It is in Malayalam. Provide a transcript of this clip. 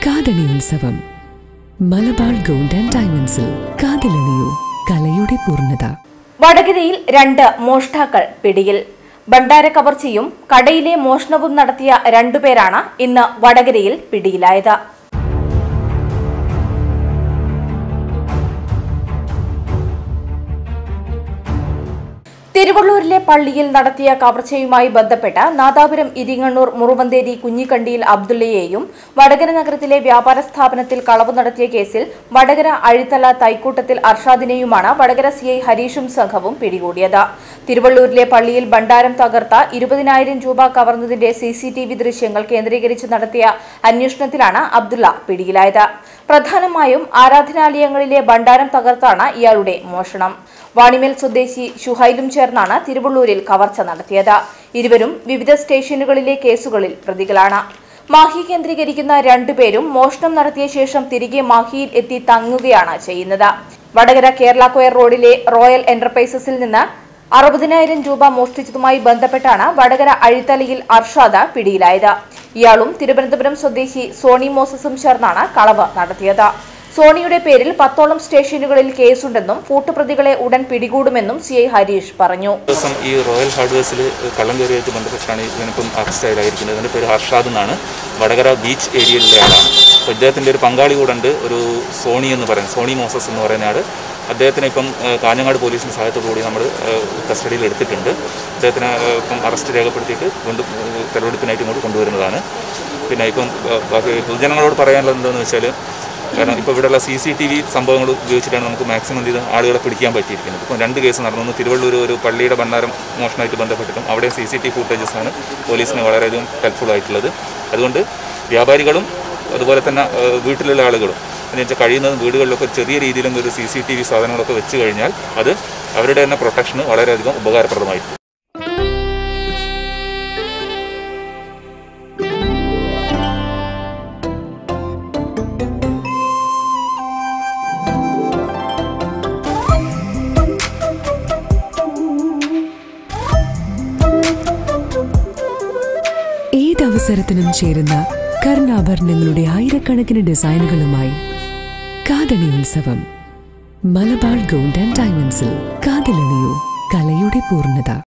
കാതണി ഉത്സവം മലബാർ ഗോൾഡ് ആൻഡ് ഡയമണ്ട്സിൽ കാതിലണിയൂ കലയുടെ പൂർണ്ണത വടകരയിൽ രണ്ട് മോഷ്ടാക്കൾ പിടിയിൽ ഭണ്ഡാര കവർച്ചയും കടയിലെ മോഷണവും നടത്തിയ രണ്ടുപേരാണ് ഇന്ന് വടകരയിൽ പിടിയിലായത് തിരുവള്ളൂരിലെ പള്ളിയിൽ നടത്തിയ കവർച്ചയുമായി ബന്ധപ്പെട്ട് നാദാപുരം ഇരിങ്ങണ്ണൂർ മുറുവന്തേരി കുഞ്ഞിക്കണ്ടിയിൽ അബ്ദുള്ളയെയും വടകര നഗരത്തിലെ വ്യാപാര സ്ഥാപനത്തിൽ കളവ് നടത്തിയ കേസിൽ വടകര അഴിത്തല തൈക്കൂട്ടത്തിൽ അർഷാദിനെയുമാണ് വടകര സിഐ ഹരീഷും സംഘവും പിടികൂടിയത് തിരുവള്ളൂരിലെ പള്ളിയിൽ ഭണ്ഡാരം തകർത്ത ഇരുപതിനായിരം രൂപ കവർന്നതിന്റെ സിസിടിവി ദൃശ്യങ്ങൾ കേന്ദ്രീകരിച്ച് നടത്തിയ അന്വേഷണത്തിലാണ് അബ്ദുള്ള പിടിയിലായത് പ്രധാനമായും ആരാധനാലയങ്ങളിലെ ഭണ്ഡാരം തകർത്താണ് ഇയാളുടെ മോഷണം വാണിമേൽ സ്വദേശി ഷുഹൈലും ചേർന്നാണ് തിരുവള്ളൂരിൽ കവർച്ച നടത്തിയത് ഇരുവരും വിവിധ സ്റ്റേഷനുകളിലെ കേസുകളിൽ പ്രതികളാണ് മാഹി കേന്ദ്രീകരിക്കുന്ന രണ്ടുപേരും മോഷണം നടത്തിയ ശേഷം തിരികെ മാഹിയിൽ എത്തി തങ്ങുകയാണ് ചെയ്യുന്നത് വടകര കേരള കൊയർ റോഡിലെ റോയൽ എന്റർപ്രൈസസിൽ നിന്ന് അറുപതിനായിരം രൂപ മോഷ്ടിച്ചതുമായി ബന്ധപ്പെട്ടാണ് വടകര അഴിത്തലയിൽ അർഷാദ പിടിയിലായത് ഇയാളും തിരുവനന്തപുരം സ്വദേശി സോണി മോസസും ചേർന്നാണ് കളവ് നടത്തിയത് സോണിയുടെ പേരിൽ പത്തോളം സ്റ്റേഷനുകളിൽ കേസുണ്ടെന്നും കൂട്ടുപ്രതികളെ ഉടൻ പിടികൂടുമെന്നും സി ഐ ഹരീഷ് പറഞ്ഞു ദിവസം ഈ റോയൽ ഹാർഡ്വേഴ്സിൽ കള്ളം കയറിയായിട്ട് ബന്ധപ്പെട്ടാണ് ഇവനിപ്പം അറസ്റ്റ് ആയിരിക്കുന്നത് ഇതിൻ്റെ പേര് ഹർഷാദ് എന്നാണ് വടകര ബീച്ച് ഏരിയയിലെ ആളാണ് അപ്പോൾ ഇദ്ദേഹത്തിൻ്റെ ഒരു പങ്കാളി കൂടെ ഉണ്ട് ഒരു സോണി എന്ന് പറയുന്നത് സോണി മോസസ് എന്ന് പറയുന്ന ആൾ അദ്ദേഹത്തിനെ ഇപ്പം ഏഹ്, കാഞ്ഞങ്ങാട് പോലീസിൻ്റെ സഹായത്തോടു കൂടി നമ്മൾ കസ്റ്റഡിയിൽ എടുത്തിട്ടുണ്ട് അദ്ദേഹത്തിനെ ഏഹ്, ഇപ്പം അറസ്റ്റ് രേഖപ്പെടുത്തിയിട്ട് കൊണ്ട് ഏഹ്, തെളിവെടുപ്പിനായിട്ട് ഇങ്ങോട്ട് കൊണ്ടുവരുന്നതാണ് പിന്നെ ഇപ്പം ഏഹ്, ബാക്കി പൊതുജനങ്ങളോട് പറയാനുള്ളത് എന്താണെന്ന് വെച്ചാൽ കാരണം ഇപ്പോൾ ഇവിടെയുള്ള സി സി ടി വി സംഭവങ്ങൾ ഉപയോഗിച്ചിട്ടാണ് നമുക്ക് മാക്സിമം ഇത് ആളുകളെ പിടിക്കാൻ പറ്റിയിരിക്കുന്നത് ഇപ്പം രണ്ട് കേസ് നടന്നു ഒന്ന് തിരുവള്ളൂർ ഒരു പള്ളിയുടെ ഭണ്ഡാരം മോഷണമായിട്ട് ബന്ധപ്പെട്ടിട്ടും അവിടെ സി സി ടി ഫുട്ടേജസ് ആണ് പോലീസിന് വളരെയധികം ഹെൽപ്ഫുൾ ആയിട്ടുള്ളത് അതുകൊണ്ട് വ്യാപാരികളും അതുപോലെ തന്നെ ഏഹ്, വീട്ടിലുള്ള ആളുകളും എന്ന് വെച്ചാൽ കഴിയുന്നതും വീടുകളിലൊക്കെ ചെറിയ രീതിയിലും ഒരു സി സി ടി വി സാധനങ്ങളൊക്കെ വെച്ച് കഴിഞ്ഞാൽ അത് അവരുടെ തന്നെ പ്രൊട്ടക്ഷന് വളരെയധികം ഉപകാരപ്രദമായിരിക്കും ഏതവസരത്തിനും ചേരുന്ന കർണാഭരണങ്ങളുടെ ആയിരക്കണക്കിന് ഡിസൈനുകളുമായി കാതണി ഉത്സവം മലബാർ ഗോൾഡ് ആൻഡ് ഡയമണ്ട്സിൽ കാതിലണിയൂ കലയുടെ പൂർണ്ണത